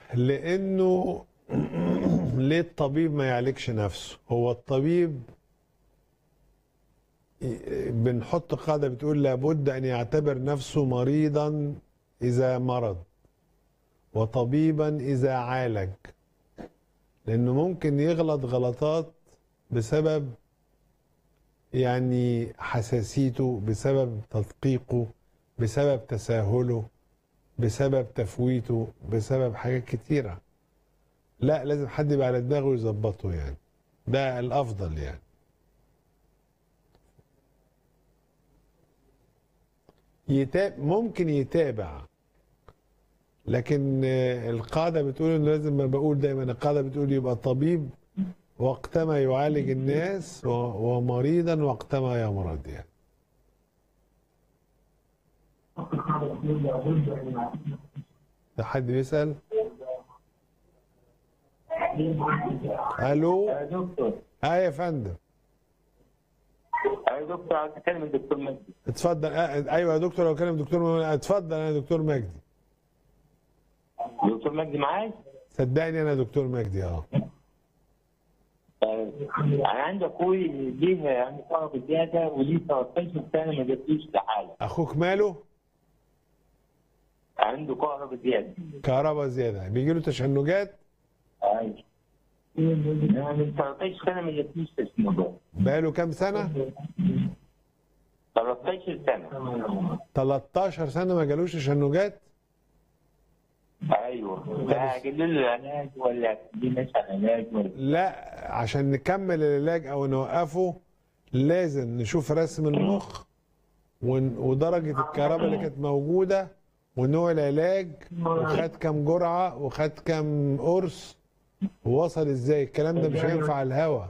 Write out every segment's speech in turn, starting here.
لانه ليه الطبيب ما يعالجش نفسه هو الطبيب ي- بنحط قاعده بتقول لابد ان يعتبر نفسه مريضا اذا مرض وطبيبا اذا عالج لانه ممكن يغلط غلطات بسبب يعني حساسيته بسبب تدقيقه بسبب تساهله بسبب تفويته بسبب حاجات كتيرة لا لازم حد يبقى على دماغه ويظبطه يعني ده الأفضل يعني يتابع ممكن يتابع لكن آه، القاعدة بتقول انه لازم ما بقول دايما القاعدة بتقول يبقى طبيب وقتما يعالج الناس و- ومريضا وقتما يمرض يعني ده حد بيسأل الو يا دكتور اه يا فندم يا دكتور عايز اتكلم الدكتور مجدي اتفضل آه ايوه يا دكتور لو كلام دكتور مم- اتفضل انا دكتور مجدي دكتور مجدي معاك صدقني انا دكتور مجدي اه آه، انا عندي اخوي ليه عنده طلب زياده وليه 13 سنه ما جابليش لحاله اخوك ماله عنده كهرباء زياده كهرباء زياده بيجي له تشنجات ايوه أنا من 13 سنه ما جابليش تشنجات بقاله كام سنه 13 سنه 13 سنه ما جالوش تشنجات ايوه لا اجيب له علاج ولا دي مثلا علاج ولا لا عشان نكمل العلاج او نوقفه لازم نشوف رسم المخ ون- ودرجة الكهرباء اللي كانت موجودة ونوع العلاج وخد كام جرعة وخد كام قرص ووصل ازاي الكلام ده مش هينفع على الهوا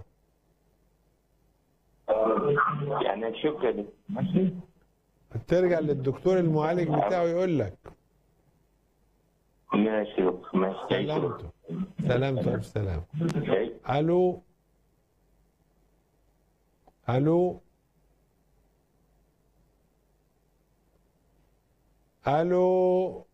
يعني شكرا لك ماشي ترجع للدكتور المعالج بتاعه يقول لك ماشي يا دكتور ماشي سلامته سلامته ألف سلام ماشي. الو الو الو